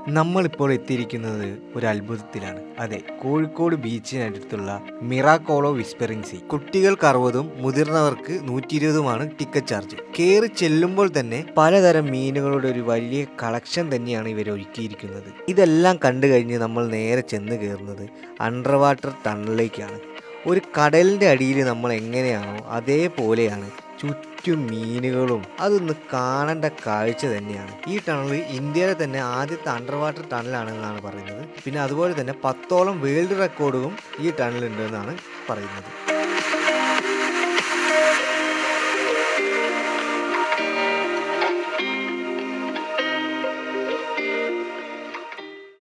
നമ്മളിപ്പോൾ എത്തിയിരിക്കുന്നത് ഒരു അത്ഭുതത്തിലാണ് അതെ കോഴിക്കോട് ബീച്ചിനടുത്തുള്ള മിറാക്കോളോ വിസ്പെറിംഗ് സീ കുട്ടികൾക്ക് അറുപതും മുതിർന്നവർക്ക് നൂറ്റി ഇരുപതുമാണ് ടിക്കറ്റ് ചാർജ് കയറി ചെല്ലുമ്പോൾ തന്നെ പലതരം മീനുകളുടെ ഒരു വലിയ കളക്ഷൻ തന്നെയാണ് ഇവർ ഒരുക്കിയിരിക്കുന്നത് ഇതെല്ലാം കണ്ടു കഴിഞ്ഞ് നമ്മൾ നേരെ ചെന്ന് കയറുന്നത് അണ്ടർ വാട്ടർ ടണലിലേക്കാണ് ഒരു കടലിൻ്റെ അടിയിൽ നമ്മൾ എങ്ങനെയാണോ അതേപോലെയാണ് ചുറ്റും മീനുകളും അതൊന്ന് കാണേണ്ട കാഴ്ച തന്നെയാണ് ഈ ടണൽ ഇന്ത്യയിലെ തന്നെ ആദ്യത്തെ അണ്ടർ വാട്ടർ ടണലാണെന്നാണ് പറയുന്നത് പിന്നെ അതുപോലെ തന്നെ പത്തോളം വേൾഡ് റെക്കോർഡും ഈ ടണലുണ്ട് എന്നാണ് പറയുന്നത്